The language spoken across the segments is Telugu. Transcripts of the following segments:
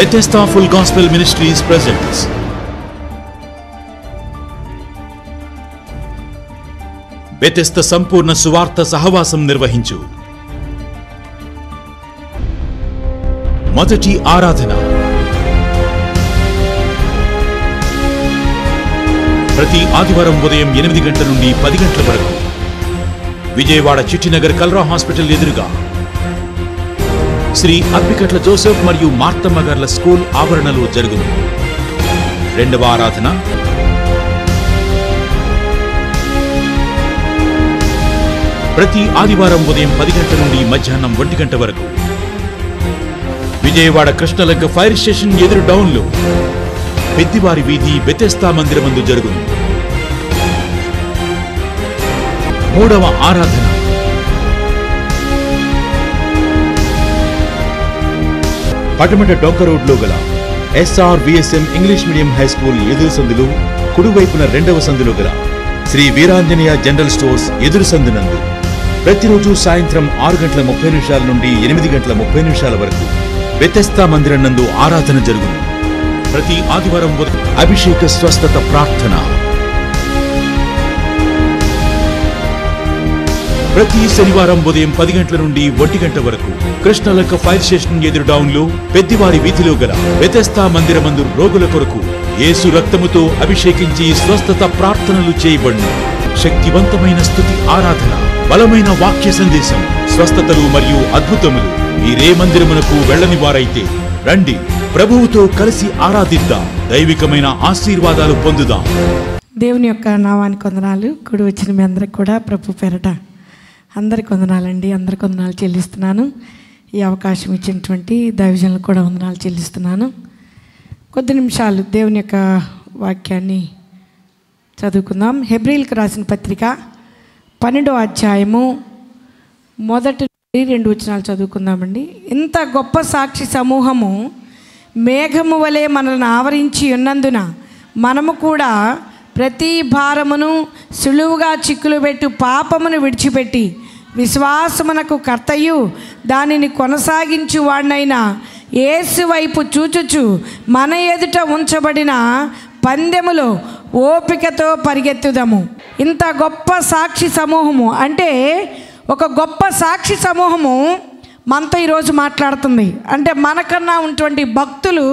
Bethesda Full Gospel Ministries presents Bethesda సంపూర్ణ సువార్త సహవాసం నిర్వహించు మొదటి ఆరాధన ప్రతి ఆదివారం ఉదయం ఎనిమిది గంటల నుండి పది గంటల వరకు విజయవాడ చిట్టినగర్ కల్రా హాస్పిటల్ ఎదురుగా శ్రీ అప్పికట్ల జోసెఫ్ మరియు మార్తమ్మ గార్ల స్కూల్ ఆవరణలో జరుగును రెండవ ఆరాధన ప్రతి ఆదివారం ఉదయం పది గంటల నుండి మధ్యాహ్నం ఒంటి గంట వరకు విజయవాడ కృష్ణలంక ఫైర్ స్టేషన్ ఎదురు డౌన్లో పెద్దివారి వీధి బెతెస్తా మందిరమందు జరుగును మూడవ ఆరాధన పటమట డొంక రోడ్లో గల SR VSM English medium high school ఎదురు సందులు కుడివైపున రెండవ సందులో గల శ్రీ వీరాంజనేయ జనరల్ స్టోర్స్ ఎదురు సందునందు ప్రతిరోజు సాయంత్రం ఆరు గంటల ముప్పై నిమిషాల నుండి ఎనిమిది గంటల ముప్పై నిమిషాల వరకు వ్యతస్థా మందిరం నందు ఆరాధన జరుగును ప్రతి ఆదివారం ఉదయం అభిషేక స్వస్థత ప్రార్థన ప్రతి శనివారం ఉదయం పది గంటల నుండి ఒంటి గంట వరకు కృష్ణలంక ఫైర్ స్టేషన్ ఎదురు డౌన్లో పెద్దివారి వీధిలో గల వ్యతస్థా మందిరమందు రోగుల కొరకు యేసు రక్తముతో అభిషేకించి స్వస్థత ప్రార్థనలు చేయబడును శక్తివంతమైన స్థుతి ఆరాధన బలమైన వాక్య సందేశం స్వస్థతలు మరియు అద్భుతములు మీరే మందిరమునకు వెళ్ళని వారైతే రండి ప్రభువుతో కలిసి ఆరాధిద్దాం దైవికమైన ఆశీర్వాదాలు పొందుదాం దేవుని యొక్క నామానికి వందనాలు కూడి వచ్చిన మీ అందరికి కూడా ప్రభు పేరట అందరికి వందనాలండి అందరికి వందనాలు చెల్లిస్తున్నాను ఈ అవకాశం ఇచ్చినటువంటి దైవజనులకు కూడా వందనాలు చెల్లిస్తున్నాను కొద్ది నిమిషాలు దేవుని యొక్క వాక్యాన్ని చదువుకుందాం హెబ్రిల్కి రాసిన పత్రిక పన్నెండో అధ్యాయము మొదటి నుండి రెండు వచనాలు చదువుకుందామండి ఇంత గొప్ప సాక్షి సమూహము మేఘము వలె మనల్ని ఆవరించి ఉన్నందున మనము కూడా ప్రతి భారమును సులువుగా చిక్కులు పెట్టు పాపమును విడిచిపెట్టి విశ్వాసమునకు కర్తయు దానిని కొనసాగించు వాడినైనా ఏసు వైపు చూచుచు మన ఎదుట ఉంచబడిన పందెములో ఓపికతో పరిగెత్తుదము ఇంత గొప్ప సాక్షి సమూహము అంటే ఒక గొప్ప సాక్షి సమూహము మనతో ఈరోజు మాట్లాడుతుంది అంటే మనకన్నా ఉన్నటువంటి భక్తులు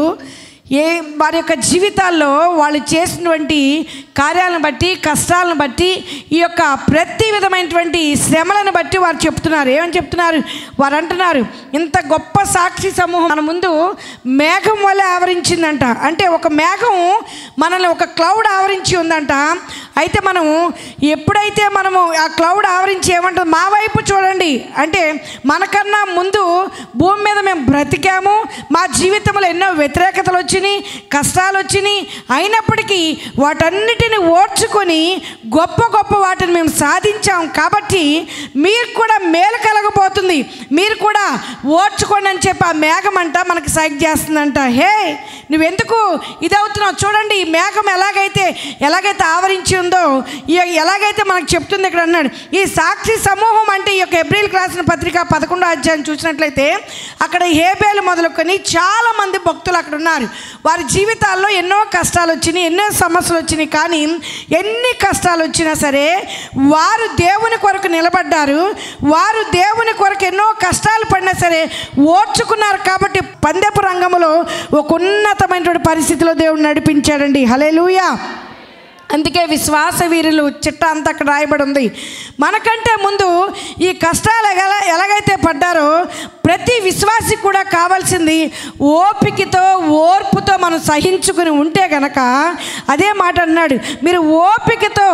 ఏ వారి యొక్క జీవితాల్లో వాళ్ళు చేసినటువంటి కార్యాలను బట్టి కష్టాలను బట్టి ఈ యొక్క ప్రతి విధమైనటువంటి శ్రమలను బట్టి వారు చెప్తున్నారు ఏమని చెప్తున్నారు వారు అంటున్నారు ఇంత గొప్ప సాక్షి సమూహం మన ముందు మేఘం వల్ల ఆవరించిందంట అంటే ఒక మేఘం మనల్ని ఒక క్లౌడ్ ఆవరించి ఉందంట అయితే మనము ఎప్పుడైతే మనము ఆ క్లౌడ్ ఆవరించి ఏమంటుంది మా వైపు చూడండి అంటే మనకన్నా ముందు భూమి మీద మేము బ్రతికాము మా జీవితంలో ఎన్నో వ్యతిరేకతలు వచ్చినాయి కష్టాలు వచ్చినాయి అయినప్పటికీ వాటన్నిటిని ఓర్చుకొని గొప్ప గొప్ప వాటిని మేము సాధించాం కాబట్టి మీరు కూడా మేలు కలగబోతుంది మీరు కూడా ఓర్చుకోండి అని చెప్పి ఆ మేఘం అంట మనకు సైక్ చేస్తుందంట హే నువ్వెందుకు ఇదవుతున్నావు చూడండి ఈ మేఘం ఎలాగైతే ఎలాగైతే ఆవరించి ఉందో ఈ ఎలాగైతే మనకు చెప్తుంది ఇక్కడ అన్నాడు ఈ సాక్షి సమూహం అంటే ఈ యొక్క ఏప్రిల్ రాసిన పత్రిక పదకొండో అధ్యాయం చూసినట్లయితే అక్కడ హేబేలు మొదలుకొని చాలామంది భక్తులు అక్కడ ఉన్నారు వారి జీవితాల్లో ఎన్నో కష్టాలు వచ్చినాయి ఎన్నో సమస్యలు వచ్చినాయి కానీ ఎన్ని కష్టాలు వచ్చినా సరే వారు దేవుని కొరకు నిలబడ్డారు వారు దేవుని కొరకు ఎన్నో కష్టాలు పడినా సరే ఓర్చుకున్నారు కాబట్టి పందెపు రంగంలో ఒక ఉన్నతమైనటువంటి పరిస్థితిలో దేవుడు నడిపించాడండి హలేలుయా అందుకే విశ్వాస వీరులు చిట్ట అంతా అక్కడ రాయబడి ఉంది మనకంటే ముందు ఈ కష్టాలు ఎలా ఎలాగైతే పడ్డారో ప్రతి విశ్వాసి కూడా కావాల్సింది ఓపికతో ఓర్పుతో మనం సహించుకుని ఉంటే గనక అదే మాట అన్నాడు మీరు ఓపికతో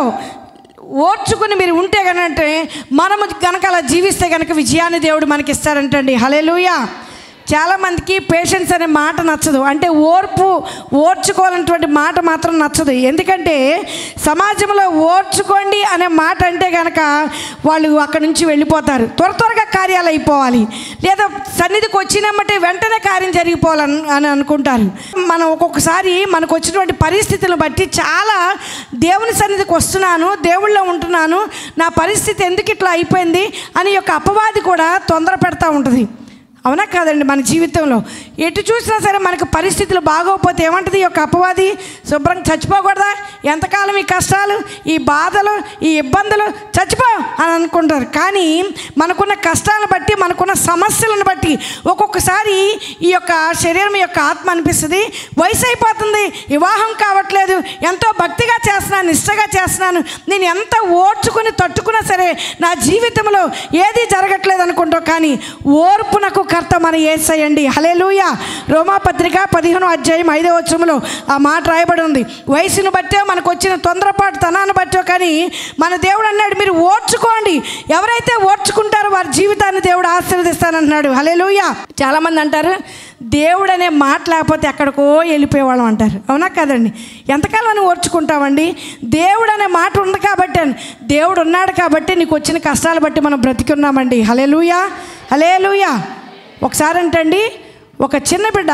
ఓర్చుకుని మీరు ఉంటే కనంటే మనము కనుక అలా జీవిస్తే కనుక విజయాన్ని దేవుడు మనకి ఇస్తాడంటండి హలేలుయా చాలామందికి పేషెన్స్ అనే మాట నచ్చదు అంటే ఓర్పు ఓర్చుకోవాలన్నటువంటి మాట మాత్రం నచ్చదు ఎందుకంటే సమాజంలో ఓర్చుకోండి అనే మాట అంటే కనుక వాళ్ళు అక్కడి నుంచి వెళ్ళిపోతారు త్వర త్వరగా కార్యాలు అయిపోవాలి లేదా సన్నిధికి వచ్చినమ్మటే వెంటనే కార్యం జరిగిపోవాలని అని అనుకుంటారు మనం ఒక్కొక్కసారి మనకు వచ్చినటువంటి పరిస్థితులను బట్టి చాలా దేవుని సన్నిధికి వస్తున్నాను దేవుళ్ళో ఉంటున్నాను నా పరిస్థితి ఎందుకు ఇట్లా అయిపోయింది అని యొక్క అపవాది కూడా తొందర పెడతా ఉంటుంది అవునా కాదండి మన జీవితంలో ఎటు చూసినా సరే మనకు పరిస్థితులు బాగోకపోతే ఏమంటది ఈ యొక్క అపవాది శుభ్రం చచ్చిపోకూడదా ఎంతకాలం ఈ కష్టాలు ఈ బాధలు ఈ ఇబ్బందులు చచ్చిపో అని అనుకుంటారు కానీ మనకున్న కష్టాలను బట్టి మనకున్న సమస్యలను బట్టి ఒక్కొక్కసారి ఈ యొక్క శరీరం యొక్క ఆత్మ అనిపిస్తుంది వయసు అయిపోతుంది వివాహం కావట్లేదు ఎంతో భక్తిగా చేస్తున్నాను నిష్టగా చేస్తున్నాను నేను ఎంత ఓర్చుకుని తట్టుకున్నా సరే నా జీవితంలో ఏది జరగట్లేదు అనుకుంటావు కానీ ఓర్పునకు కర్త మన ఏసయ్యండి హలేలుయ రోమాపత్రిక పదిహేను అధ్యాయం ఐదో వచ్చంలో ఆ మాట రాయబడి ఉంది వయసును బట్టే మనకు వచ్చిన తొందరపాటు తనాన్ని బట్టో కానీ మన దేవుడు అన్నాడు మీరు ఓర్చుకోండి ఎవరైతే ఓర్చుకుంటారో వారి జీవితాన్ని దేవుడు ఆశీర్వదిస్తానంటున్నాడు హలేలుయ చాలామంది అంటారు దేవుడు అనే మాట లేకపోతే ఎక్కడికో వెళ్ళిపోయేవాళ్ళం అంటారు అవునా కదండి ఎంతకాలం అని ఓర్చుకుంటామండి దేవుడు అనే మాట ఉంది కాబట్టి అని. దేవుడు ఉన్నాడు కాబట్టి నీకు వచ్చిన కష్టాలు బట్టి మనం బ్రతికున్నామండి హలేలుయా హలేలుయా ఒకసారి అంటండి ఒక చిన్న బిడ్డ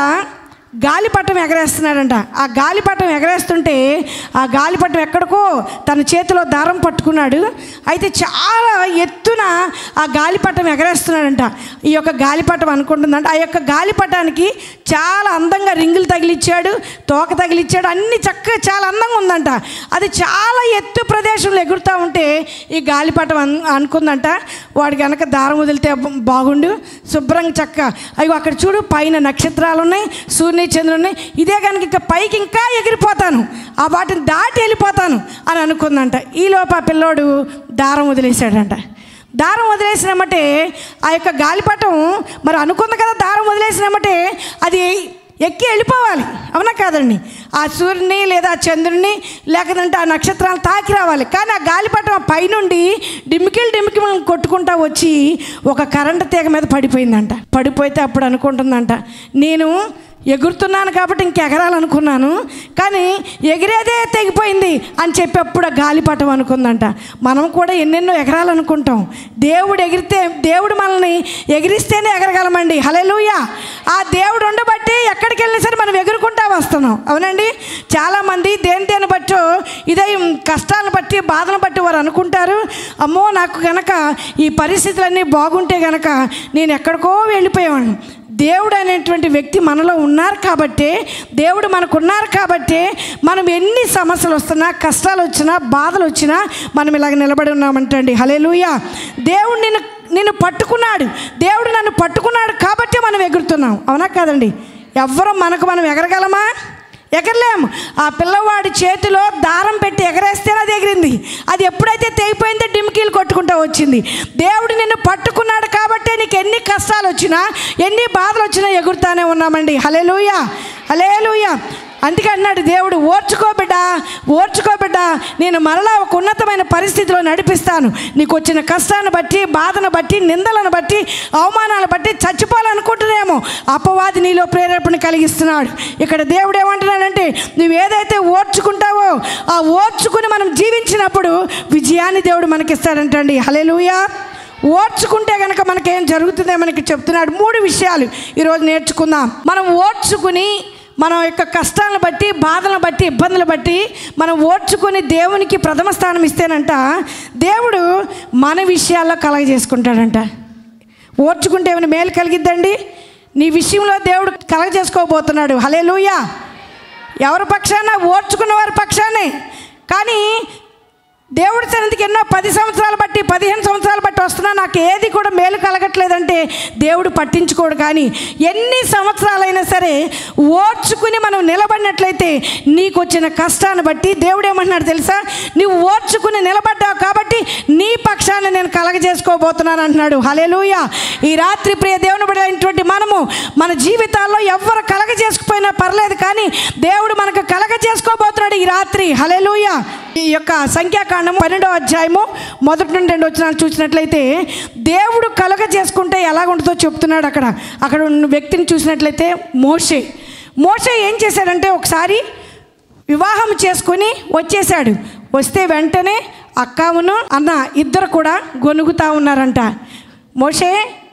గాలిపటం ఎగరేస్తున్నాడంట ఆ గాలిపటం ఎగరేస్తుంటే ఆ గాలిపటం ఎక్కడికో తన చేతిలో దారం పట్టుకున్నాడు అయితే చాలా ఎత్తున ఆ గాలిపటం ఎగరేస్తున్నాడంట ఈ యొక్క గాలిపటం అనుకుంటుందంట ఆ యొక్క గాలిపటానికి చాలా అందంగా రింగులు తగిలిచ్చాడు తోక తగిలిచ్చాడు అన్ని చక్కగా చాలా అందంగా ఉందంట అది చాలా ఎత్తు ప్రదేశంలో ఎగురుతూ ఉంటే ఈ గాలిపటం అన్ అనుకుందంట వాడు కనుక దారం వదిలితే బ- బాగుండు శుభ్రంగా చక్క అయ్యో అక్కడ చూడు పైన నక్షత్రాలు ఉన్నాయి సూర్య చంద్రులు ఉన్నాయి ఇదే కనుక ఇంకా పైకి ఇంకా ఎగిరిపోతాను ఆ వాటిని దాటి వెళ్ళిపోతాను అని అనుకుందంట ఈలోపు ఆ పిల్లోడు దారం వదిలేశాడంట దారం వదిలేసినామంటే ఆ యొక్క గాలిపటం మరి అనుకుంది కదా దారం వదిలేసినామంటే అది ఎక్కి వెళ్ళిపోవాలి అవునా కాదండి ఆ సూర్యుని లేదా చంద్రుని లేకపోతే ఆ నక్షత్రాలు తాకి రావాలి కానీ ఆ గాలిపటం ఆ పైనుండి డిమికిల్ డిమికిల్ కొట్టుకుంటా వచ్చి ఒక కరెంటు తీగ మీద పడిపోయిందంట పడిపోతే అప్పుడు అనుకుంటుందంట నేను ఎగురుతున్నాను కాబట్టి ఇంక ఎగరాలనుకున్నాను కానీ ఎగిరేదే తెగిపోయింది అని చెప్పి అప్పుడు ఆ గాలిపటం అనుకుందంట మనం కూడా ఎన్నెన్నో ఎగరాలనుకుంటాం దేవుడు ఎగిరితే దేవుడు మనల్ని ఎగిరిస్తేనే ఎగరగలమండి హలెలూయా ఆ దేవుడు ఉండబట్టి ఎక్కడికి వెళ్ళినా సరే మనం ఎగురుకుంటా వస్తున్నాం అవునండి చాలామంది దేని దేని బట్టో ఇదే కష్టాలను బట్టి బాధను బట్టి వారు అనుకుంటారు అమ్మో నాకు గనక ఈ పరిస్థితులన్నీ బాగుంటే గనక నేను ఎక్కడికో వెళ్ళిపోయేవాడిని దేవుడు అనేటువంటి వ్యక్తి మనలో ఉన్నారు కాబట్టే దేవుడు మనకు ఉన్నారు కాబట్టే మనం ఎన్ని సమస్యలు వస్తున్నా కష్టాలు వచ్చినా బాధలు వచ్చినా మనం ఇలాగ నిలబడి ఉన్నామంటండి హలేలుయా దేవుడు నిన్ను నిన్ను పట్టుకున్నాడు దేవుడు నన్ను పట్టుకున్నాడు కాబట్టే మనం ఎగురుతున్నాం అవునా కాదండి ఎవ్వరం మనకు మనం ఎగరగలమా ఎగరలేము ఆ పిల్లవాడి చేతిలో దారం పెట్టి ఎగరేస్తేనే అది ఎగిరింది అది ఎప్పుడైతే తెగిపోయిందో డిమ్కీలు కొట్టుకుంటూ వచ్చింది దేవుడు నిన్ను పట్టుకున్నాడు కాబట్టే నీకు ఎన్ని కష్టాలు వచ్చినా ఎన్ని బాధలు వచ్చినా ఎగురుతానే ఉన్నామండి హలేలుయా హలేలుయా అందుకే అన్నాడు దేవుడు ఓర్చుకో బిడ్డ ఓర్చుకో బిడ్డ నేను మరలా ఒక ఉన్నతమైన పరిస్థితిలో నడిపిస్తాను నీకు వచ్చిన కష్టాన్ని బట్టి బాధను బట్టి నిందలను బట్టి అవమానాలను బట్టి చచ్చిపోవాలనుకుంటున్నామో అపవాది నీలో ప్రేరేపణ కలిగిస్తున్నాడు ఇక్కడ దేవుడు ఏమంటున్నాడంటే నువ్వు ఏదైతే ఓర్చుకుంటావో ఆ ఓర్చుకుని మనం జీవించినప్పుడు విజయాన్ని దేవుడు మనకిస్తాడంటండి హలేలుయా ఓర్చుకుంటే కనుక మనకేం జరుగుతుందో మనకి చెప్తున్నాడు మూడు విషయాలు ఈరోజు నేర్చుకుందాం మనం ఓర్చుకుని మన యొక్క కష్టాలను బట్టి బాధలను బట్టి ఇబ్బందులు బట్టి మనం ఓర్చుకొని దేవునికి ప్రథమ స్థానం ఇస్తేనంట దేవుడు మన విషయాల్లో కలగజేసుకుంటాడంట ఓర్చుకుంటే ఏమైనా మేలు కలిగిద్దండి నీ విషయంలో దేవుడు కలగజేసుకోబోతున్నాడు హలే ఎవరి పక్షాన ఓర్చుకున్న వారి పక్షానే కానీ దేవుడి సన్నిధికి ఎన్నో పది సంవత్సరాలు బట్టి పదిహేను సంవత్సరాలు బట్టి వస్తున్నా నాకు ఏది కూడా మేలు కలగట్లేదంటే దేవుడు పట్టించుకోడు కానీ ఎన్ని సంవత్సరాలైనా సరే ఓర్చుకుని మనం నిలబడినట్లయితే నీకు వచ్చిన కష్టాన్ని బట్టి దేవుడు ఏమంటున్నాడు తెలుసా నీవు ఓర్చుకుని నిలబడ్డావు కాబట్టి నీ పక్షాన్ని నేను కలగజేసుకోబోతున్నాను అంటున్నాడు హలేలుయ ఈ రాత్రి ప్రియ దేవుని పడినటువంటి మనము మన జీవితాల్లో ఎవ్వరు కలగజేసుకుపోయినా పర్లేదు కానీ దేవుడు మనకు కలగజేసుకోబోతున్నాడు ఈ రాత్రి హలేలుయ ఈ యొక్క సంఖ్యాకాండము పన్నెండో అధ్యాయము మొదటి నుండి రెండు వచ్చిన చూసినట్లయితే దేవుడు కలగ చేసుకుంటే ఎలా ఉంటుందో చెప్తున్నాడు అక్కడ అక్కడ ఉన్న వ్యక్తిని చూసినట్లయితే మోషే మోషే ఏం చేశాడంటే ఒకసారి వివాహం చేసుకుని వచ్చేసాడు వస్తే వెంటనే అక్కవును అన్న ఇద్దరు కూడా గొనుగుతా ఉన్నారంట మోషే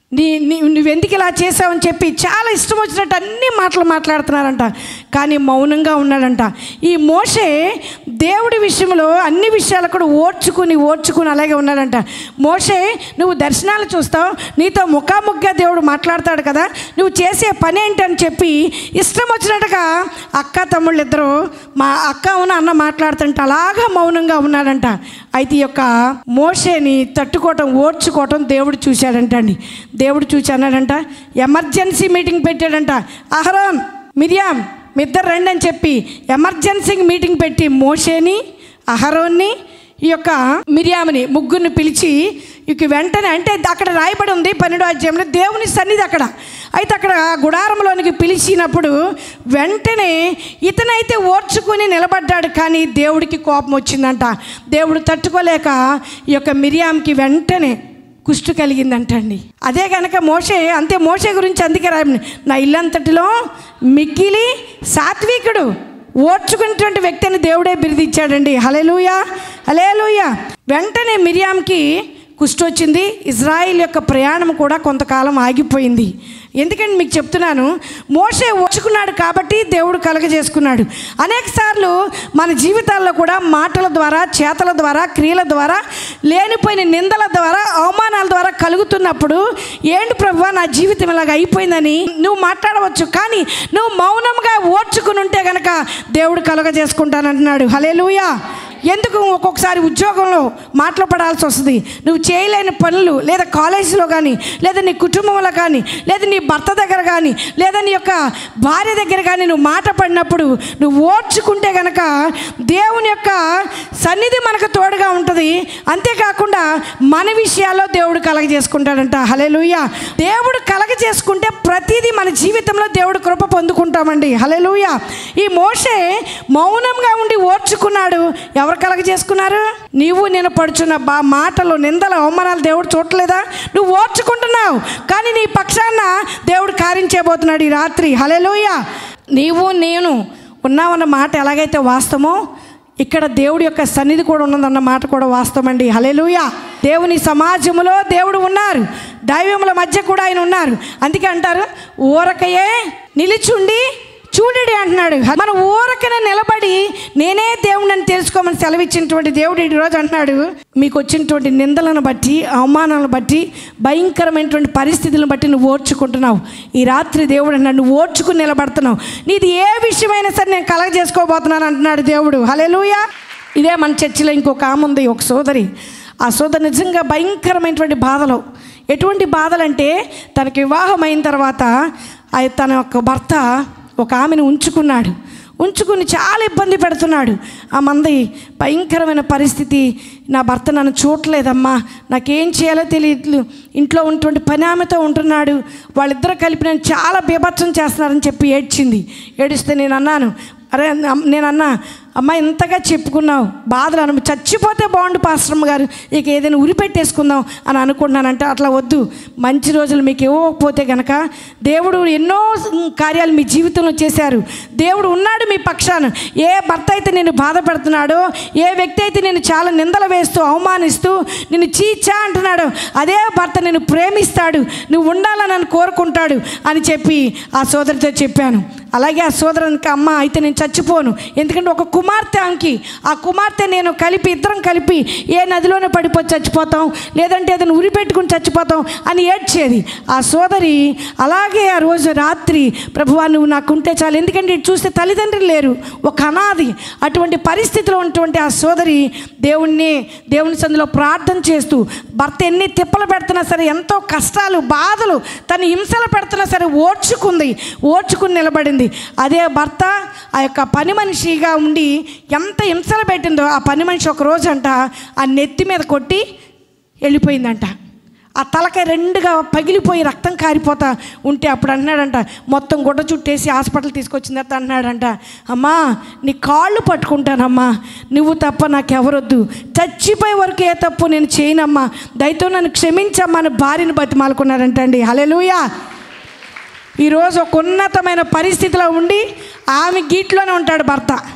నీ నీ నువ్వెందుకు ఇలా చేసావని చెప్పి చాలా ఇష్టం వచ్చినట్టు అన్ని మాటలు మాట్లాడుతున్నారంట కానీ మౌనంగా ఉన్నాడంట ఈ మోషే దేవుడి విషయంలో అన్ని విషయాలు కూడా ఓర్చుకుని ఓర్చుకుని అలాగే ఉన్నాడంట మోషే నువ్వు దర్శనాలు చూస్తావు నీతో ముఖాముఖిగా దేవుడు మాట్లాడతాడు కదా నువ్వు చేసే పని ఏంటని చెప్పి ఇష్టం వచ్చినట్టుగా అక్క తమ్ముళ్ళు ఇద్దరు మా అక్క ఉన్న అన్న మాట్లాడుతుంటే అలాగా మౌనంగా ఉన్నాడంట అయితే ఈ యొక్క మోషేని తట్టుకోవటం ఓర్చుకోవటం దేవుడు చూశాడంట అండి దేవుడు చూసి అన్నాడంట ఎమర్జెన్సీ మీటింగ్ పెట్టాడంట అహరోన్ మిరియాం మీ ఇద్దరు రండి అని చెప్పి ఎమర్జెన్సీ మీటింగ్ పెట్టి మోషేని అహరోన్ని ఈ యొక్క మిరియాముని ముగ్గురిని పిలిచి ఇక వెంటనే అంటే అక్కడ రాయబడి ఉంది పన్నెండో అధ్యాయంలో దేవుని సన్నిధి అక్కడ అయితే అక్కడ గుడారంలోనికి పిలిచినప్పుడు వెంటనే ఇతనైతే ఓర్చుకుని నిలబడ్డాడు కానీ దేవుడికి కోపం వచ్చిందంట దేవుడు తట్టుకోలేక ఈ యొక్క మిరియాంకి వెంటనే కుష్టు కలిగిందంటండి అదే కనుక మోషే అంతే మోషే గురించి అందుకే రాయ నా ఇల్లంతటిలో మిక్కిలి సాత్వికుడు ఓర్చుకున్నటువంటి వ్యక్తిని దేవుడే బిరుదిచ్చాడండి హలేలుయా హలేలుయా వెంటనే మిరియాంకి కుష్టి వచ్చింది ఇజ్రాయిల్ యొక్క ప్రయాణం కూడా కొంతకాలం ఆగిపోయింది ఎందుకంటే మీకు చెప్తున్నాను మోసే ఓర్చుకున్నాడు కాబట్టి దేవుడు కలగజేసుకున్నాడు అనేక సార్లు మన జీవితాల్లో కూడా మాటల ద్వారా చేతల ద్వారా క్రియల ద్వారా లేనిపోయిన నిందల ద్వారా అవమానాల ద్వారా కలుగుతున్నప్పుడు ఏంటి ప్రభు నా జీవితం ఇలాగ అయిపోయిందని నువ్వు మాట్లాడవచ్చు కానీ నువ్వు మౌనంగా ఓర్చుకుని ఉంటే గనక దేవుడు కలగజేసుకుంటానంటున్నాడు హలేలుయా ఎందుకు ఒక్కొక్కసారి ఉద్యోగంలో మాటలు పడాల్సి వస్తుంది నువ్వు చేయలేని పనులు లేదా కాలేజీలో కానీ లేదా నీ కుటుంబంలో కానీ లేదా నీ భర్త దగ్గర కానీ లేదా నీ యొక్క భార్య దగ్గర కానీ నువ్వు మాట పడినప్పుడు నువ్వు ఓర్చుకుంటే గనక దేవుని యొక్క సన్నిధి మనకు తోడుగా ఉంటుంది అంతేకాకుండా మన విషయాల్లో దేవుడు కలగజేసుకుంటాడంట హలెలుయ దేవుడు కలగజేసుకుంటే ప్రతిదీ మన జీవితంలో దేవుడు కృప పొందుకుంటామండి హలెలుయ ఈ మోషే మౌనంగా ఉండి ఓర్చుకున్నాడు ఎవరు కలగజేసుకున్నారు నీవు నేను పడుచున్న బా మాటలు నిందలు అవమానాలు దేవుడు చూడలేదా నువ్వు ఓర్చుకుంటున్నావు కానీ నీ పక్షాన దేవుడు కారించేయబోతున్నాడు ఈ రాత్రి హలెలుయ నీవు నేను ఉన్నామన్న మాట ఎలాగైతే వాస్తవమో ఇక్కడ దేవుడి యొక్క సన్నిధి కూడా ఉన్నదన్న మాట కూడా వాస్తవమండి హలెలుయ దేవుని సమాజంలో దేవుడు ఉన్నారు దైవముల మధ్య కూడా ఆయన ఉన్నారు అందుకే అంటారు ఊరకయే నిలిచుండి చూడడి అంటున్నాడు మన ఊరకనే నిలబడి నేనే దేవుడిని తెలుసుకోమని సెలవిచ్చినటువంటి దేవుడు ఈ రోజు అంటున్నాడు మీకు వచ్చినటువంటి నిందలను బట్టి అవమానాలను బట్టి భయంకరమైనటువంటి పరిస్థితులను బట్టి నువ్వు ఓర్చుకుంటున్నావు ఈ రాత్రి దేవుడు అన్నాడు నువ్వు ఓర్చుకుని నిలబడుతున్నావు నీది ఏ విషయమైనా సరే నేను కలగ చేసుకోబోతున్నాను అంటున్నాడు దేవుడు హలెలుయా ఇదే మన చర్చిలో ఇంకొక ఆమె ఉంది ఒక సోదరి ఆ సోదరి నిజంగా భయంకరమైనటువంటి బాధలు ఎటువంటి బాధలంటే తనకి వివాహం అయిన తర్వాత ఆ తన యొక్క భర్త ఒక ఆమెను ఉంచుకున్నాడు ఉంచుకుని చాలా ఇబ్బంది పెడుతున్నాడు ఆ మంది భయంకరమైన పరిస్థితి నా భర్త నన్ను చూడలేదమ్మా నాకేం చేయాలో తెలియదు ఇంట్లో ఉన్నటువంటి పని ఆమెతో ఉంటున్నాడు వాళ్ళిద్దరూ కలిపి నేను చాలా బీభత్సం చేస్తున్నారని చెప్పి ఏడ్చింది ఏడిస్తే నేను అన్నాను అరే అమ్- నేను అన్నా అమ్మ ఇంతగా చెప్పుకున్నావు బాధలు అను చచ్చిపోతే బాగుండు పాస్టమ్ గారు ఇక ఏదైనా ఉరి పెట్టేసుకుందాం అని అనుకుంటున్నానంటే అట్లా వద్దు మంచి రోజులు మీకు ఇవ్వకపోతే గనక దేవుడు ఎన్నో కార్యాలు మీ జీవితంలో చేశారు దేవుడు ఉన్నాడు మీ పక్షాన ఏ భర్త అయితే నేను బాధ పెడుతున్నాడో ఏ వ్యక్తి అయితే నేను చాలా నిందలు వేస్తూ అవమానిస్తూ నిన్ను చీచా అంటున్నాడు అదే భర్త నేను ప్రేమిస్తాడు నువ్వు ఉండాలని నన్ను కోరుకుంటాడు అని చెప్పి ఆ సోదరితో చెప్పాను అలాగే ఆ సోదరునికి అమ్మ అయితే నేను చచ్చిపోను ఎందుకంటే ఒక కుమార్తె అంకి ఆ కుమార్తె నేను కలిపి ఇద్దరం కలిపి ఏ నదిలోనే పడిపోయి చచ్చిపోతాం లేదంటే ఏదైనా ఉరి పెట్టుకుని చచ్చిపోతాం అని ఏడ్చేది ఆ సోదరి అలాగే ఆ రోజు రాత్రి ప్రభువా నువ్వు నాకుంటే చాలు ఎందుకంటే ఇటు చూస్తే తల్లిదండ్రులు లేరు ఒక అనాది అటువంటి పరిస్థితిలో ఉన్నటువంటి ఆ సోదరి దేవుణ్ణి దేవుని సందులో ప్రార్థన చేస్తూ భర్త ఎన్ని తిప్పలు పెడుతున్నా సరే ఎంతో కష్టాలు బాధలు తను హింసలు పెడుతున్నా సరే ఓర్చుకుంది ఓర్చుకుని నిలబడింది అదే భర్త ఆ యొక్క పని మనిషిగా ఉండి ఎంత హింసలు పెట్టిందో ఆ పని మనిషి ఒక రోజు అంట ఆ నెత్తి మీద కొట్టి వెళ్ళిపోయిందంట ఆ తలకాయ రెండుగా పగిలిపోయి రక్తం కారిపోతా ఉంటే అప్పుడు అన్నాడంట మొత్తం గుడ్డ చుట్టేసి హాస్పిటల్ తీసుకొచ్చిన తర్వాత అన్నాడంట అమ్మా నీ కాళ్ళు పట్టుకుంటానమ్మా నువ్వు తప్ప నాకెవరొద్దు చచ్చిపోయే వరకు ఏ తప్పు నేను చేయనమ్మా దయతో నన్ను క్షమించమ్మా అని భార్యను బతిమాలుకున్నాడంటండి హలెలుయా ఈరోజు ఒక ఉన్నతమైన పరిస్థితిలో ఉండి ఆమె గీట్లోనే ఉంటాడు భర్త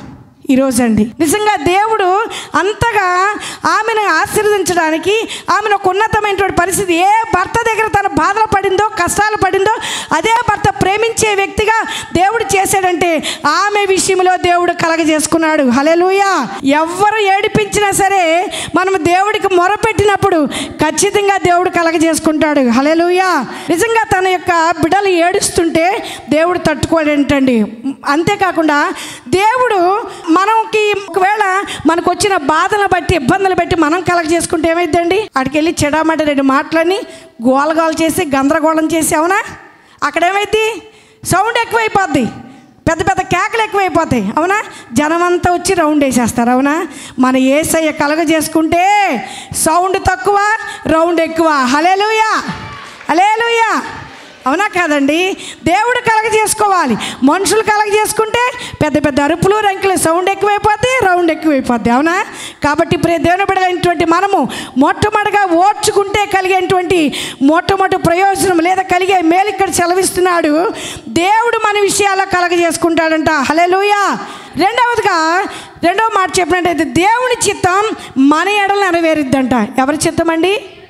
ఈరోజు అండి నిజంగా దేవుడు అంతగా ఆమెను ఆశీర్వదించడానికి ఆమెను ఒక ఉన్నతమైనటువంటి పరిస్థితి ఏ భర్త దగ్గర తన బాధలు పడిందో కష్టాలు పడిందో అదే భర్త ప్రేమించే వ్యక్తిగా దేవుడు చేశాడంటే ఆమె విషయంలో దేవుడు కలగజేసుకున్నాడు హలెలుయా ఎవ్వరు ఏడిపించినా సరే మనం దేవుడికి మొరపెట్టినప్పుడు ఖచ్చితంగా దేవుడు కలగజేసుకుంటాడు హలెలుయా నిజంగా తన యొక్క బిడ్డలు ఏడుస్తుంటే దేవుడు తట్టుకోలేంటండి అంతేకాకుండా దేవుడు మనకి ఒకవేళ మనకు వచ్చిన బాధలను బట్టి ఇబ్బందులు బట్టి మనం కలెక్ట్ చేసుకుంటే ఏమైందండి అక్కడికి వెళ్ళి చెడామట రెండు మాటలని గోలగోల చేసి గందరగోళం చేసి అవునా అక్కడ ఏమైంది సౌండ్ ఎక్కువైపోద్ది పెద్ద పెద్ద కేకలు ఎక్కువైపోతాయి అవునా జనం అంతా వచ్చి రౌండ్ వేసేస్తారు అవునా మన ఏసయ్య కలగ చేసుకుంటే సౌండ్ తక్కువ రౌండ్ ఎక్కువ హలేలుయా హలేలుయా అవునా కాదండి దేవుడు కలగ చేసుకోవాలి మనుషులు కలగ చేసుకుంటే పెద్ద పెద్ద అరుపులు రంకులు సౌండ్ ఎక్కువైపోద్ది రౌండ్ ఎక్కువైపోద్ది అవునా కాబట్టి ప్రియ దేవుని బిడ్డలైనటువంటి మనము మొట్టమొదటిగా ఓర్చుకుంటే కలిగేటువంటి మొట్టమొదటి ప్రయోజనం లేదా కలిగే మేలు ఇక్కడ సెలవిస్తున్నాడు దేవుడు మన విషయాల్లో కలగ చేసుకుంటాడంట హలెలుయా రెండవదిగా రెండవ మాట చెప్పినట్టయితే దేవుని చిత్తం మన ఎడలు నెరవేరుద్దంట ఎవరి చిత్తం అండి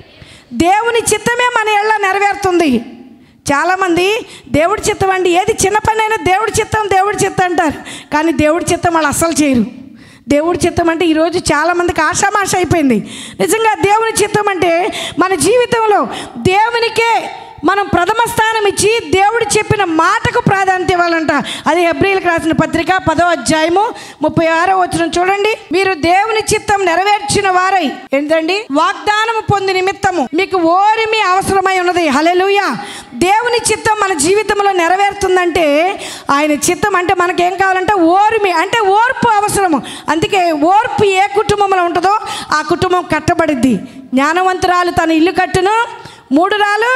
దేవుని చిత్తమే మన ఎడల నెరవేరుతుంది చాలామంది దేవుడి చిత్తం అండి ఏది చిన్న పని అయినా దేవుడి చిత్తం దేవుడి చిత్తం అంటారు కానీ దేవుడి చిత్తం వాళ్ళు అస్సలు చేయరు దేవుడి చిత్తం అంటే ఈరోజు చాలామందికి ఆషామాష అయిపోయింది నిజంగా దేవుని చిత్తం అంటే మన జీవితంలో దేవునికే మనం ప్రథమ స్థానం ఇచ్చి దేవుడు చెప్పిన మాటకు ప్రాధాన్యత ఇవ్వాలంట అది ఎబ్రిల్కి రాసిన పత్రిక పదో అధ్యాయము ముప్పై ఆరో వచ్చిన చూడండి మీరు దేవుని చిత్తం నెరవేర్చిన వారై ఏంటండి వాగ్దానము పొంది నిమిత్తము మీకు ఓరిమి అవసరమై ఉన్నది హలెలుయ దేవుని చిత్తం మన జీవితంలో నెరవేరుతుందంటే ఆయన చిత్తం అంటే మనకేం కావాలంటే ఓర్మి అంటే ఓర్పు అవసరము అందుకే ఓర్పు ఏ కుటుంబంలో ఉంటుందో ఆ కుటుంబం కట్టబడిద్ది జ్ఞానవంతురాలు తన ఇల్లు కట్టును మూడు రాలు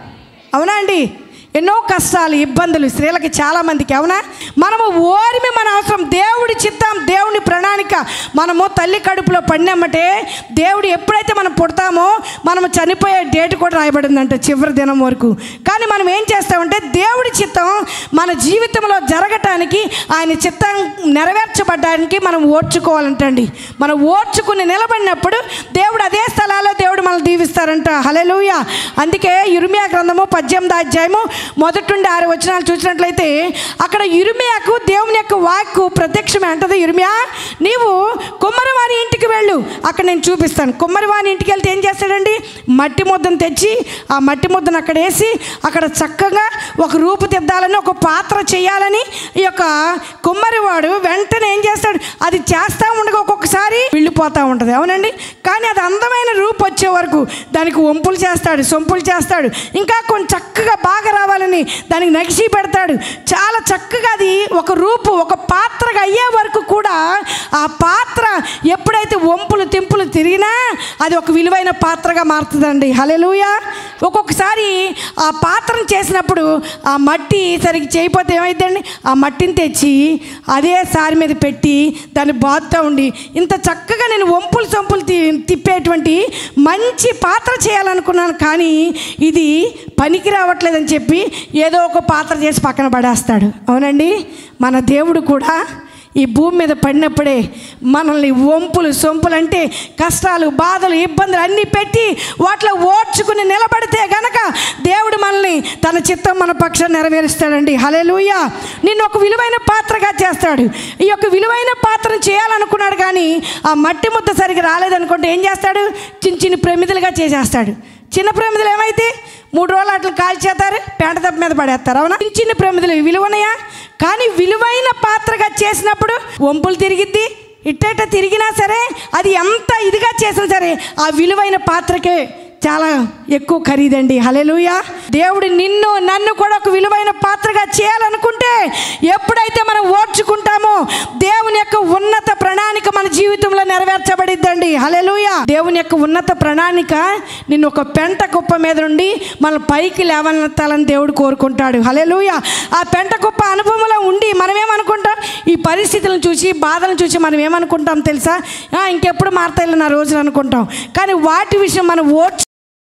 అవునా అండి ఎన్నో కష్టాలు ఇబ్బందులు స్త్రీలకి చాలామందికి అవునా మనము ఓరిమి మన అవసరం దేవుడి చిత్తం దేవుని ప్రణాళిక మనము తల్లి కడుపులో పడినమ్మటే దేవుడు ఎప్పుడైతే మనం పుడతామో మనము చనిపోయే డేట్ కూడా రాయబడిందంట చివరి దినం వరకు కానీ మనం ఏం చేస్తామంటే దేవుడి చిత్తం మన జీవితంలో జరగటానికి ఆయన చిత్తం నెరవేర్చబడడానికి మనం ఓర్చుకోవాలంటండి మనం ఓర్చుకుని నిలబడినప్పుడు దేవుడు అదే స్థలాల్లో దేవుడు మనల్ని దీవిస్తారంట హలెలుయ అందుకే ఇరుమియా గ్రంథము పద్దెనిమిది అధ్యాయము మొదటి నుండి ఆరు వచనాలు చూసినట్లయితే అక్కడ ఇరుమియాకు దేవుని యొక్క వాక్కు ప్రత్యక్షమే అంటది ఇరుమియా నీవు కుమ్మరివారి ఇంటికి వెళ్ళు అక్కడ నేను చూపిస్తాను కుమ్మరివారి ఇంటికి వెళ్తే ఏం చేస్తాడండి మట్టి ముద్దను తెచ్చి ఆ మట్టి ముద్దను అక్కడ వేసి అక్కడ చక్కగా ఒక రూపుదిద్దాలని ఒక పాత్ర చేయాలని ఈ యొక్క కుమ్మరివాడు వెంటనే ఏం చేస్తాడు అది చేస్తూ ఉండగా ఒక్కొక్కసారి వెళ్ళిపోతూ ఉంటుంది అవునండి కానీ అది అందమైన రూపు వచ్చే వరకు దానికి వంపులు చేస్తాడు సొంపులు చేస్తాడు ఇంకా కొంచెం చక్కగా బాగా రావాలని దానికి నగిసి పెడతాడు చాలా చక్కగా అది ఒక రూపు ఒక పాత్రగా అయ్యే వరకు కూడా ఆ పాత్ర ఎప్పుడైతే వంపులు తింపులు తిరిగినా అది ఒక విలువైన పాత్రగా మారుతుందండి హలెలుయా ఒక్కొక్కసారి ఆ పాత్రను చేసినప్పుడు ఆ మట్టి సరిగ్గా చేయకపోతే ఏమైందండి ఆ మట్టిని తెచ్చి అదే సారి మీద పెట్టి దాన్ని బాదుతూ ఉండి ఇంత చక్కగా నేను వంపులు సొంపులు తి తిప్పేటువంటి మంచి పాత్ర చేయాలనుకున్నాను కానీ ఇది పనికి రావట్లేదని చెప్పి ఏదో ఒక పాత్ర చేసి పక్కన పడేస్తాడు అవునండి మన దేవుడు కూడా ఈ భూమి మీద పడినప్పుడే మనల్ని వంపులు సొంపులు అంటే కష్టాలు బాధలు ఇబ్బందులు అన్నీ పెట్టి వాటిలో ఓడ్చుకుని నిలబడితే గనక దేవుడు మనల్ని తన చిత్తం మన పక్షాన్ని నెరవేరుస్తాడండి హలేలుయ నిన్ను ఒక విలువైన పాత్రగా చేస్తాడు ఈ యొక్క విలువైన పాత్రను చేయాలనుకున్నాడు కానీ ఆ మట్టి ముద్ద సరిగ్గా రాలేదనుకుంటే ఏం చేస్తాడు చిన్న చిన్న ప్రమిదలుగా చేసేస్తాడు చిన్న ప్రమిదలు ఏమైతే మూడు రోజులు అట్లా కాల్చేస్తారు పెంట దెబ్బ మీద పడేస్తారు అవునా చిన్న చిన్న ప్రమిదలు విలువనయా కానీ విలువైన పాత్రగా చేసినప్పుడు వంపులు తిరిగిద్ది ఇట్టేట తిరిగినా సరే అది ఎంత ఇదిగా చేసినా సరే ఆ విలువైన పాత్రకే చాలా ఎక్కువ ఖరీదండి హలెలుయ దేవుడు నిన్ను నన్ను కూడా ఒక విలువైన పాత్రగా చేయాలనుకుంటే ఎప్పుడైతే మనం ఓర్చుకుంటామో దేవుని యొక్క ఉన్నత ప్రణాళిక మన జీవితంలో నెరవేర్చబడిద్దండి హలెలుయ దేవుని యొక్క ఉన్నత ప్రణాళిక నిన్ను ఒక పెంట కుప్ప మీద నుండి మన పైకి లేవనెత్తాలని దేవుడు కోరుకుంటాడు హలెలుయ ఆ పెంట కుప్ప అనుభవంలో ఉండి మనం ఏమనుకుంటాం ఈ పరిస్థితులను చూసి బాధలను చూసి మనం ఏమనుకుంటాం తెలుసా "ఆ, ఇంకెప్పుడు మారతాయి నా రోజులు అనుకుంటాం కానీ వాటి విషయం మనం ఓర్చు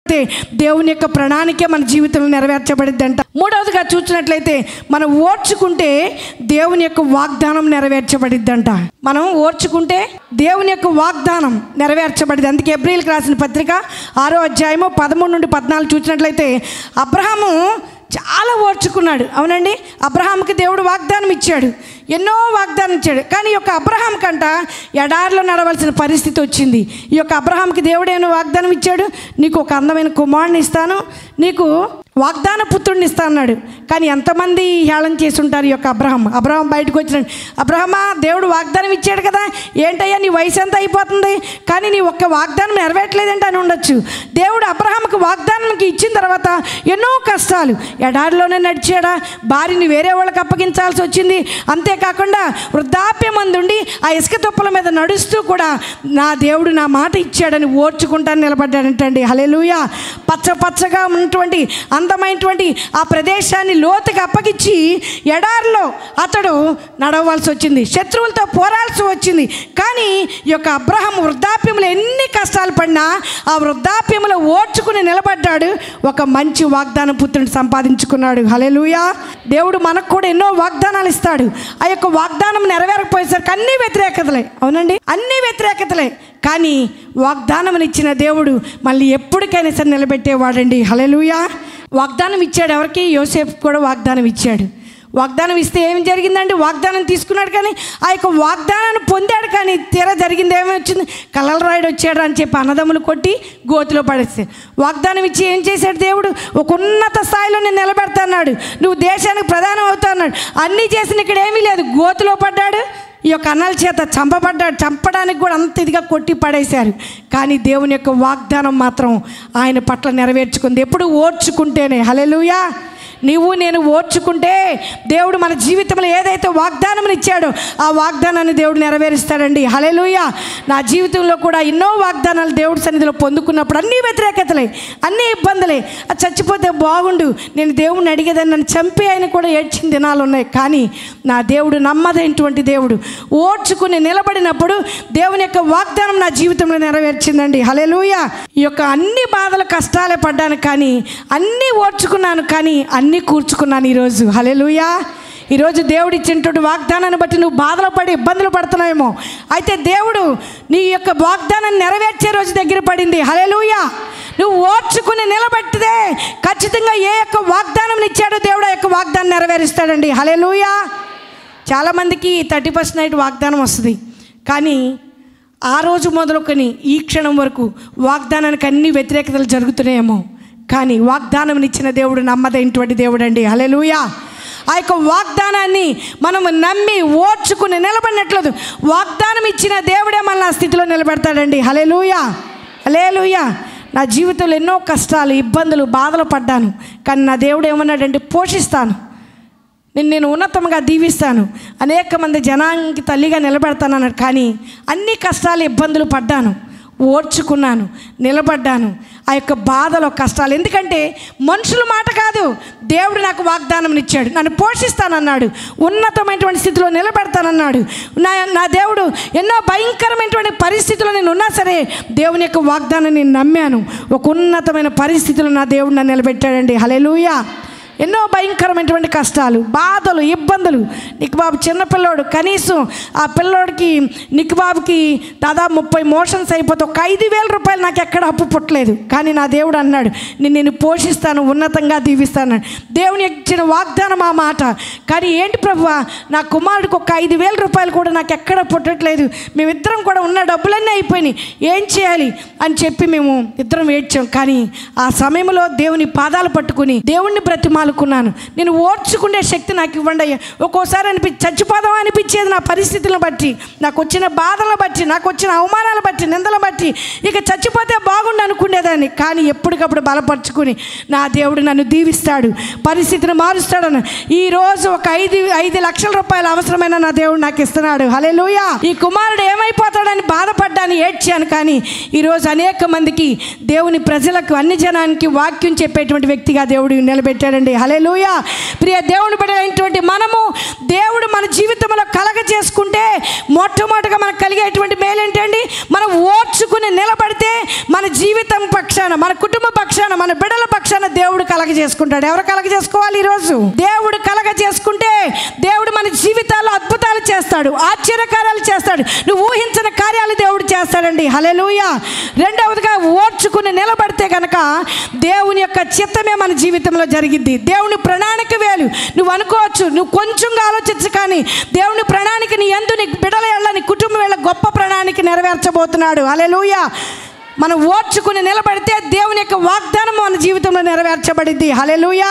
అయితే దేవుని యొక్క ప్రణాళిక మన జీవితంలో నెరవేర్చబడిద్దంట మూడవదిగా చూసినట్లయితే మనం ఓర్చుకుంటే దేవుని యొక్క వాగ్దానం నెరవేర్చబడిద్దంట మనం ఓర్చుకుంటే దేవుని యొక్క వాగ్దానం నెరవేర్చబడింది అందుకే ఏప్రిల్కి రాసిన పత్రిక ఆరో అధ్యాయము పదమూడు నుండి పద్నాలుగు చూసినట్లయితే అబ్రహాము చాలా ఓర్చుకున్నాడు అవునండి అబ్రహాంకి దేవుడు వాగ్దానం ఇచ్చాడు ఎన్నో వాగ్దానం ఇచ్చాడు కానీ ఈ యొక్క అబ్రహాం కంట ఎడారిలో నడవలసిన పరిస్థితి వచ్చింది ఈ యొక్క అబ్రహాంకి దేవుడు ఏమైనా వాగ్దానం ఇచ్చాడు నీకు ఒక అందమైన కుమారుని ఇస్తాను నీకు వాగ్దాన పుత్రుడిని ఇస్తా అన్నాడు కానీ ఎంతమంది హేళన చేసి ఉంటారు ఈ యొక్క అబ్రహం అబ్రహం బయటకు వచ్చినాడు అబ్రహమా దేవుడు వాగ్దానం ఇచ్చాడు కదా ఏంటయ్యా నీ వయసు ఎంత అయిపోతుంది కానీ నీ ఒక్క వాగ్దానం నెరవేర్చలేదంటే అని ఉండొచ్చు దేవుడు అబ్రహాంకి వాగ్దానంకి ఇచ్చిన తర్వాత ఎన్నో కష్టాలు ఎడారిలోనే నడిచాడా భార్యని వేరే వాళ్ళకి అప్పగించాల్సి వచ్చింది అంతేకాకుండా వృద్ధాప్యం అందుండి ఆ ఇసుక తుప్పల మీద నడుస్తూ కూడా నా దేవుడు నా మాట ఇచ్చాడని ఓర్చుకుంటాను నిలబడ్డాడంటండి హలెలుయ పచ్చ పచ్చగా ఉన్నటువంటి అందమైనటువంటి ఆ ప్రదేశాన్ని లోతుగా అప్పగించి ఎడారిలో అతడు నడవలసి వచ్చింది శత్రువులతో పోరాల్సి వచ్చింది కానీ ఈ యొక్క అబ్రహం వృద్ధాప్యంలో ఎన్ని కష్టాలు పడినా ఆ వృద్ధాప్యంలో ఓర్చుకుని నిలబడ్డాడు ఒక మంచి వాగ్దాన పుత్రుని సంపాదించుకున్నాడు హలెలుయా దేవుడు మనకు కూడా ఎన్నో వాగ్దానాలు ఇస్తాడు ఆ యొక్క వాగ్దానం నెరవేరకపోయేసరికి అన్ని వ్యతిరేకతలే అవునండి అన్ని వ్యతిరేకతలే కానీ వాగ్దానం ఇచ్చిన దేవుడు మళ్ళీ ఎప్పటికైనా సరే నిలబెట్టేవాడండి హలెలుయా వాగ్దానం ఇచ్చాడు ఎవరికి యోసేపు కూడా వాగ్దానం ఇచ్చాడు వాగ్దానం ఇస్తే ఏం జరిగిందండి వాగ్దానం తీసుకున్నాడు కానీ ఆ యొక్క వాగ్దానాన్ని పొందాడు కానీ తీరా జరిగింది ఏమి వచ్చింది కలల రాయుడు వచ్చాడు అని చెప్పి అన్నదమ్ములు కొట్టి గోతిలో పడేస్తే వాగ్దానం ఇచ్చి ఏం చేశాడు దేవుడు ఒక ఉన్నత స్థాయిలో నేను నిలబెడతాన్నాడు నువ్వు దేశానికి ప్రధానం అవుతా అన్నాడు అన్నీ చేసిన ఇక్కడ ఏమీ లేదు గోతిలో పడ్డాడు ఈ యొక్క అన్నల చేత చంపబడ్డాడు చంపడానికి కూడా అంత ఇదిగా కొట్టి పడేశారు కానీ దేవుని యొక్క వాగ్దానం మాత్రం ఆయన పట్ల నెరవేర్చుకుంది ఎప్పుడు ఓర్చుకుంటేనే హలెలుయా నీవు నేను ఓర్చుకుంటే దేవుడు మన జీవితంలో ఏదైతే వాగ్దానం ఇచ్చాడో ఆ వాగ్దానాన్ని దేవుడు నెరవేరుస్తాడండి హలెలుయ నా జీవితంలో కూడా ఎన్నో వాగ్దానాలు దేవుడి సన్నిధిలో పొందుకున్నప్పుడు అన్ని వ్యతిరేకతలే అన్ని ఇబ్బందులే అది చచ్చిపోతే బాగుండు నేను దేవుడిని అడిగేదాన్ని నన్ను చంపి ఆయన కూడా ఏడ్చిన దినాలు ఉన్నాయి కానీ నా దేవుడు నమ్మదైనటువంటి దేవుడు ఓర్చుకుని నిలబడినప్పుడు దేవుని యొక్క వాగ్దానం నా జీవితంలో నెరవేర్చిందండి హలెలుయ ఈ యొక్క అన్ని బాధలు కష్టాలే పడ్డాను కానీ అన్నీ ఓర్చుకున్నాను కానీ అన్నీ కూర్చుకున్నాను ఈరోజు హలెలుయా ఈరోజు దేవుడు ఇచ్చినటువంటి వాగ్దానాన్ని బట్టి నువ్వు బాధలు పడి ఇబ్బందులు పడుతున్నావేమో అయితే దేవుడు నీ యొక్క వాగ్దానాన్ని నెరవేర్చే రోజు దగ్గర పడింది హలెలుయా నువ్వు ఓర్చుకుని నిలబెట్టితే ఖచ్చితంగా ఏ యొక్క వాగ్దానం ఇచ్చాడో దేవుడు ఆ యొక్క వాగ్దానం నెరవేరుస్తాడండి హలెలుయా చాలామందికి థర్టీ ఫస్ట్ నైట్ వాగ్దానం వస్తుంది కానీ ఆ రోజు మొదలుకొని ఈ క్షణం వరకు వాగ్దానానికి అన్ని వ్యతిరేకతలు జరుగుతున్నాయేమో కానీ వాగ్దానం ఇచ్చిన దేవుడు నమ్మదైనటువంటి దేవుడు అండి హలెలుయా ఆ యొక్క వాగ్దానాన్ని మనము నమ్మి ఓర్చుకుని నిలబడినట్లేదు వాగ్దానం ఇచ్చిన దేవుడే మన ఆ స్థితిలో నిలబెడతాడండి హలెలుయా హలేలుయా నా జీవితంలో ఎన్నో కష్టాలు ఇబ్బందులు బాధలు పడ్డాను కానీ నా దేవుడు ఏమన్నాడంటే పోషిస్తాను నేను నేను ఉన్నతంగా దీవిస్తాను అనేక మంది జనానికి తల్లిగా నిలబెడతాను అన్నాడు కానీ అన్ని కష్టాలు ఇబ్బందులు పడ్డాను ఓర్చుకున్నాను నిలబడ్డాను ఆ యొక్క బాధలో కష్టాలు ఎందుకంటే మనుషుల మాట కాదు దేవుడు నాకు వాగ్దానం ఇచ్చాడు నన్ను పోషిస్తానన్నాడు ఉన్నతమైనటువంటి స్థితిలో నిలబెడతానన్నాడు నా నా దేవుడు ఎన్నో భయంకరమైనటువంటి పరిస్థితుల్లో నేను ఉన్నా సరే దేవుని యొక్క వాగ్దానం నేను నమ్మాను ఒక ఉన్నతమైన పరిస్థితిలో నా దేవుడు నన్ను నిలబెట్టాడండి హలెలూయా ఎన్నో భయంకరమైనటువంటి కష్టాలు బాధలు ఇబ్బందులు నిక్బాబు చిన్నపిల్లోడు కనీసం ఆ పిల్లోడికి నిక్బాబుకి దాదాపు ముప్పై మోషన్స్ అయిపోతే ఒక ఐదు వేల రూపాయలు నాకు ఎక్కడ అప్పు పుట్టలేదు కానీ నా దేవుడు అన్నాడు నేను నేను పోషిస్తాను ఉన్నతంగా దీవిస్తాను దేవుని ఇచ్చిన వాగ్దానం ఆ మాట కానీ ఏంటి ప్రభు నా కుమారుడికి ఒక ఐదు వేల రూపాయలు కూడా నాకు ఎక్కడ పుట్టట్లేదు మేమిద్దరం కూడా ఉన్న డబ్బులన్నీ అయిపోయినాయి ఏం చేయాలి అని చెప్పి మేము ఇద్దరం ఏడ్చాం కానీ ఆ సమయంలో దేవుని పాదాలు పట్టుకుని దేవుణ్ణి బ్రతిమాలుకున్నాను నేను ఓర్చుకునే శక్తి నాకు ఇవ్వండి అయ్యా ఒక్కోసారి అనిపి చచ్చిపోదాం అనిపించేది నా పరిస్థితులను బట్టి నాకు వచ్చిన బాధలను బట్టి నాకు వచ్చిన అవమానాలు బట్టి నిందలను బట్టి ఇక చచ్చిపోతే బాగుండు అనుకునేదాన్ని కానీ ఎప్పటికప్పుడు బలపరుచుకుని నా దేవుడు నన్ను దీవిస్తాడు పరిస్థితిని మారుస్తాడని ఈ రోజు ఒక ఐదు ఐదు లక్షల రూపాయలు అవసరమైన నా దేవుడు నాకు ఇస్తున్నాడు హలెలుయా ఈ కుమారుడు ఏమైపోతాడని బాధపడ్డాను ఏడ్చాను కానీ ఈరోజు అనేక మందికి దేవుని ప్రజలకు అన్ని జనానికి వాక్యం చెప్పేటువంటి వ్యక్తిగా దేవుడు నిలబెట్టాడండి హలెలుయా ప్రియ దేవుని పడినటువంటి మనము దేవుడు మన జీవితంలో కలగ చేసుకుంటే మొట్టమొదటిగా మనకు కలిగేటువంటి మేలు ఏంటండి మనం ఓర్చుకుని నిలబడితే మన జీవితం పక్షాన మన కుటుంబ పక్షాన మన బిడ్డల పక్షాన దేవుడు కలగ చేసుకుంటాడు ఎవరు కలగ చేసుకోవాలి ఈరోజు దేవుడు కలగ చేసుకుంటే దేవుడు మన జీవితాల్లో అద్భుతాలు చేస్తాడు ఆశ్చర్యకార్యాలు చేస్తాడు నువ్వు ఊహించిన కార్యాలు దేవుడు చేస్తాడండి హలెలూయ రెండవదిగా ఓర్చుకుని నిలబడితే కనుక దేవుని యొక్క చిత్తమే మన జీవితంలో జరిగిద్ది దేవుని ప్రణాళిక వేలు నువ్వు అనుకోవచ్చు నువ్వు కొంచెంగా ఆలోచించు కానీ దేవుని ప్రణాళిక నీ ఎందు నీ బిడల ఎళ్ళ నీ కుటుంబం వెళ్ళ గొప్ప ప్రణాళిక నెరవేర్చబోతున్నాడు హల్లెలూయా మనం ఓర్చుకుని నిలబడితే దేవుని యొక్క వాగ్దానం మన జీవితంలో నెరవేర్చబడిద్ది హల్లెలూయా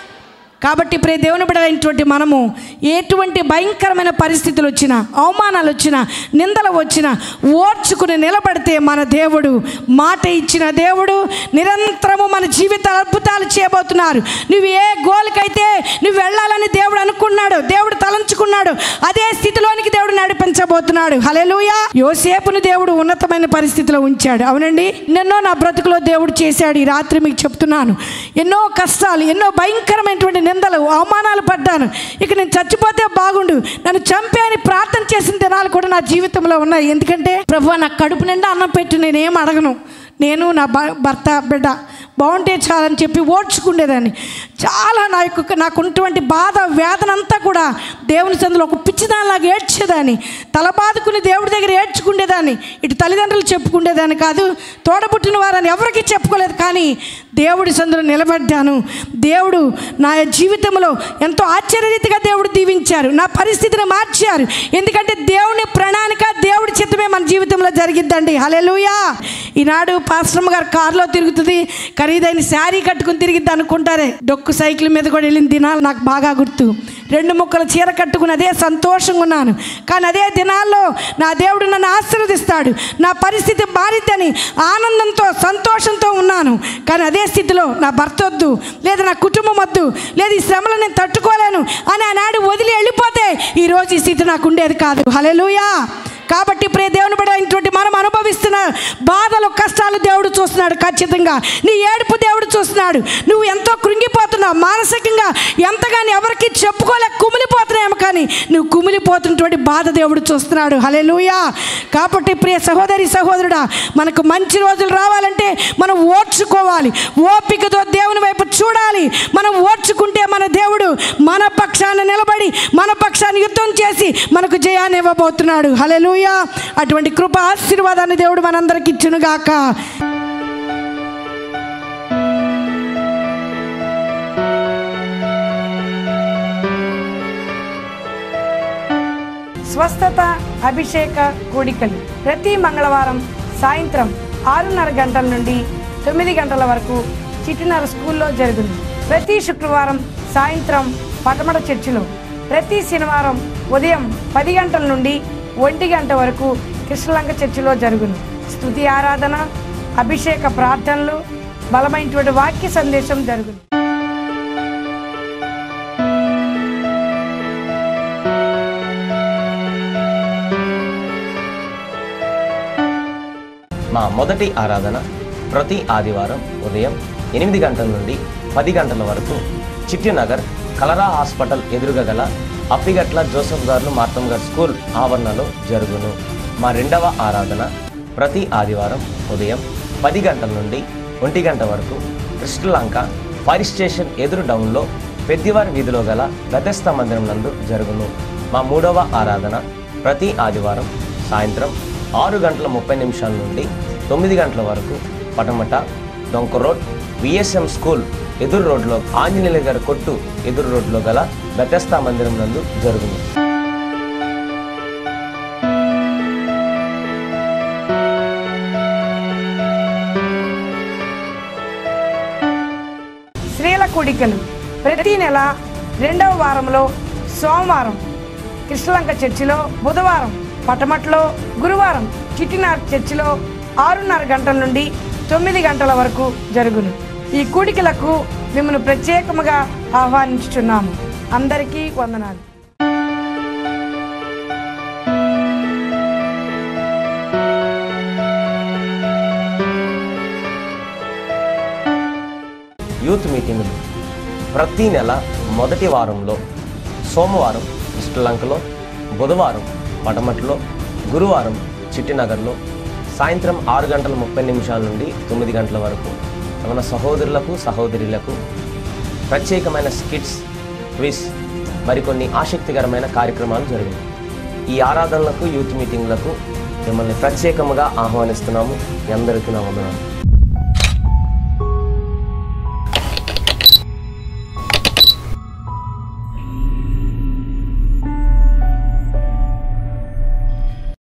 కాబట్టి ప్రే దేవుని బిడ్డలైనటువంటి మనము ఎటువంటి భయంకరమైన పరిస్థితులు వచ్చినా అవమానాలు వచ్చినా నిందలు వచ్చినా ఓర్చుకుని నిలబడితే మన దేవుడు మాట ఇచ్చిన దేవుడు నిరంతరము మన జీవితాలు అద్భుతాలు చేయబోతున్నారు నువ్వు ఏ గోల్కైతే నువ్వు వెళ్ళాలని దేవుడు అనుకున్నాడు దేవుడు తలంచుకున్నాడు అదే స్థితిలోనికి దేవుడు నడిపించబోతున్నాడు హలెలుయా యోసేపుని దేవుడు ఉన్నతమైన పరిస్థితిలో ఉంచాడు అవునండి ఎన్నో నా బ్రతుకులో దేవుడు చేశాడు ఈ రాత్రి మీకు చెప్తున్నాను ఎన్నో కష్టాలు ఎన్నో భయంకరమైనటువంటి నిందలు అవమానాలు పడ్డాను ఇక నేను చచ్చిపోతే బాగుండు నన్ను చంపే అని ప్రార్థన చేసిన దినాలు కూడా నా జీవితంలో ఉన్నాయి ఎందుకంటే ప్రభు నా కడుపు నిండా అన్నం పెట్టి నేనేం అడగను నేను నా భ- భర్త బిడ్డ బాగుంటే చాలని చెప్పి ఓడ్చుకునేదాన్ని చాలా నా యొక్క నాకు ఉన్నటువంటి బాధ వేదన అంతా కూడా దేవుని సందులో ఒక పిచ్చిదానిలాగా ఏడ్చేదాన్ని తల బాదుకుని దేవుడి దగ్గర ఏడ్చుకునేదాన్ని ఇటు తల్లిదండ్రులు చెప్పుకునేదాన్ని కాదు తోడబుట్టిన వారని ఎవరికి చెప్పుకోలేదు కానీ దేవుడి సందులో నిలబడ్డాను దేవుడు నా జీవితంలో ఎంతో ఆశ్చర్యరీతిగా దేవుడు దీవించారు నా పరిస్థితిని మార్చారు ఎందుకంటే దేవుని ప్రణాళిక దేవుడి చిత్తమే మన జీవితంలో జరిగిద్దండి హలెలుయా ఈనాడు పాశ్రమ గారు కారులో తిరుగుతుంది ఖరీదైన శారీ కట్టుకుని తిరిగిద్ది అనుకుంటారే డొక్కు సైకిల్ మీద కూడా వెళ్ళిన దినాలు నాకు బాగా గుర్తు రెండు ముక్కల చీర కట్టుకుని అదే సంతోషంగా ఉన్నాను కానీ అదే దినాల్లో నా దేవుడు నన్ను ఆశీర్వదిస్తాడు నా పరిస్థితి మారిద్దని ఆనందంతో సంతోషంతో ఉన్నాను కానీ అదే స్థితిలో నా భర్త వద్దు లేదా నా కుటుంబం వద్దు లేదా ఈ శ్రమలు నేను తట్టుకోలేను అని ఆనాడు వదిలి వెళ్ళిపోతే ఈరోజు ఈ స్థితి నాకు ఉండేది కాదు హలెలుయా కాబట్టి ప్రే దేవుని పడినటువంటి మనం అనుభవిస్తున్న బాధలు కష్టాలు దేవుడు చూస్తున్నాడు ఖచ్చితంగా నీ ఏడుపు దేవుడు చూస్తున్నాడు నువ్వు ఎంతో కృంగిపోతున్నావు మానసికంగా ఎంతగాని ఎవరికి చెప్పుకోలేక కుమిలిపోతున్నాయేమో కానీ నువ్వు కుమిలిపోతున్నటువంటి బాధ దేవుడు చూస్తున్నాడు హలెలుయా కాబట్టి ప్రియ సహోదరి సహోదరుడా మనకు మంచి రోజులు రావాలంటే మనం ఓర్చుకోవాలి ఓపికతో దేవుని వైపు చూడాలి మనం ఓర్చుకుంటే మన దేవుడు మన పక్షాన నిలబడి మన పక్షాన్ని యుద్ధం చేసి మనకు జయాన్ని ఇవ్వబోతున్నాడు హలెలుయా అటువంటి కృప ఆశీర్వాదాన్ని దేవుడు మనందరికి ఇచ్చునుగాక స్వస్థత అభిషేక కూడికలు ప్రతి మంగళవారం సాయంత్రం ఆరున్నర గంటల నుండి తొమ్మిది గంటల వరకు చిటినర స్కూల్లో జరుగును ప్రతి శుక్రవారం సాయంత్రం పటమట చర్చిలో ప్రతి శనివారం ఉదయం పది గంటల నుండి ఒంటి గంట వరకు కృష్ణలంక చర్చిలో జరుగును స్తుతి ఆరాధన అభిషేక ప్రార్థనలు బలమైనటువంటి వాక్య సందేశం జరుగును మా మొదటి ఆరాధన ప్రతి ఆదివారం ఉదయం ఎనిమిది గంటల నుండి పది గంటల వరకు చిట్టినగర్ కలరా హాస్పిటల్ ఎదురుగా గల అప్పిగట్ల జోసఫ్ గారు మార్తం గారు స్కూల్ ఆవరణలో జరుగును మా రెండవ ఆరాధన ప్రతి ఆదివారం ఉదయం పది గంటల నుండి ఒంటి గంట వరకు కృష్ణలంక ఫైర్ స్టేషన్ ఎదురు డౌన్లో పెద్దివారి వీధిలో గల గతస్థ మందిరం నందు జరుగును మా మూడవ ఆరాధన ప్రతి ఆదివారం సాయంత్రం ఆరు గంటల ముప్పై నిమిషాల నుండి తొమ్మిది గంటల వరకు పటమట డొంక రోడ్ విఎస్ఎం స్కూల్ ఎదురు రోడ్లో ఆంజనేయుల గారి కొట్టు ఎదురు రోడ్లో గల గతస్థ మందిరం నందు జరుగును స్త్రీల కూడికలు ప్రతి నెల రెండవ వారంలో సోమవారం కృష్ణలంక చర్చిలో బుధవారం పటమట్లో గురువారం చిట్టినార్ చర్చిలో ఆరున్నర గంటల నుండి తొమ్మిది గంటల వరకు జరుగును ఈ కూడికలకు మిమ్మల్ని ప్రత్యేకముగా ఆహ్వానించుచున్నాము అందరికీ వందనాలు యూత్ మీటింగులు ప్రతి నెల మొదటి వారంలో సోమవారం శ్రీలంకలో బుధవారం పటమట్లో గురువారం చిట్టినగర్లో సాయంత్రం ఆరు గంటల ముప్పై నిమిషాల నుండి తొమ్మిది గంటల వరకు మన సహోదరులకు సహోదరులకు ప్రత్యేకమైన స్కిట్స్ క్విజ్ మరికొన్ని ఆసక్తికరమైన కార్యక్రమాలు జరిగాయి ఈ ఆరాధనలకు యూత్ మీటింగ్లకు మిమ్మల్ని ప్రత్యేకముగా ఆహ్వానిస్తున్నాము మీ అందరికీ నా వందనాలు